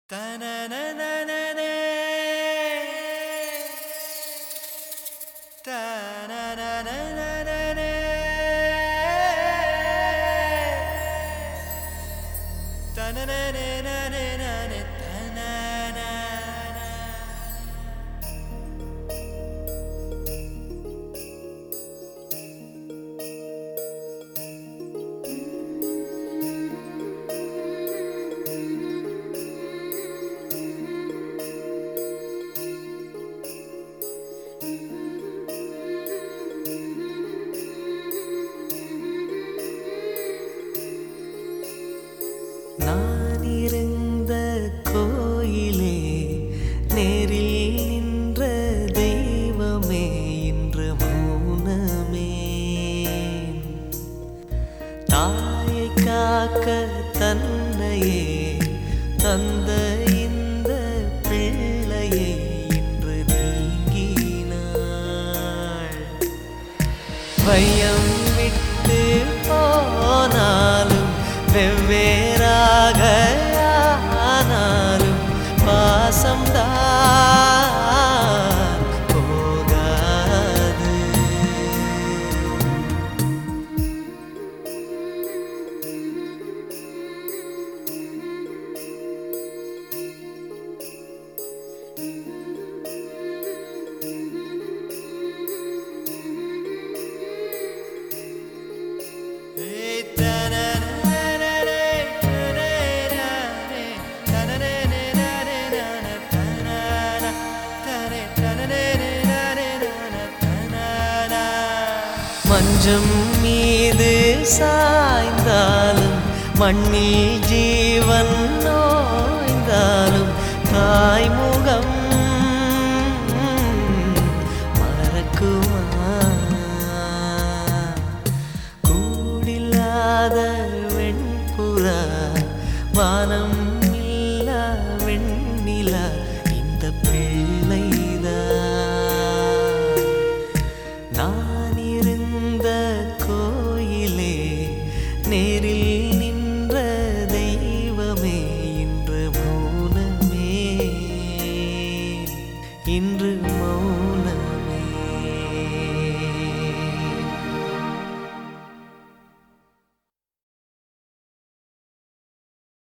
தனனனனனே. தனனனனனே. தனனனனனனனே, தனனன. நான் இருந்த கோயிலே நேரில் நின்ற தெய்வமே இன்று மௌனமே தாயை காக்க தன்னையே தந்த இந்த பிள்ளையை இன்று நீங்கினாள் வையம் விட்டு போனாலும் வெவ்வேறாக ஆனாலும் பாசம்தான் போகாது ஏய் தனனனனனே, தனனனனனே, தனனனனனனனன, தனன, தனே, தனனனனனனன, தனன. மஞ்சம் மீது சாய்ந்தாலும் மண்ணில் ஜீவன் நோய்ந்தாலும் தாய்முகம் மறக்குமா கூடில்லாத வெண்புறா வானம் இல்லா வெண்ணிலா இந்த பிள்ளைதான் நான் இருந்த கோயிலே நேரில் நின்ற தெய்வமே இன்று மௌனமே இன்று மௌனமே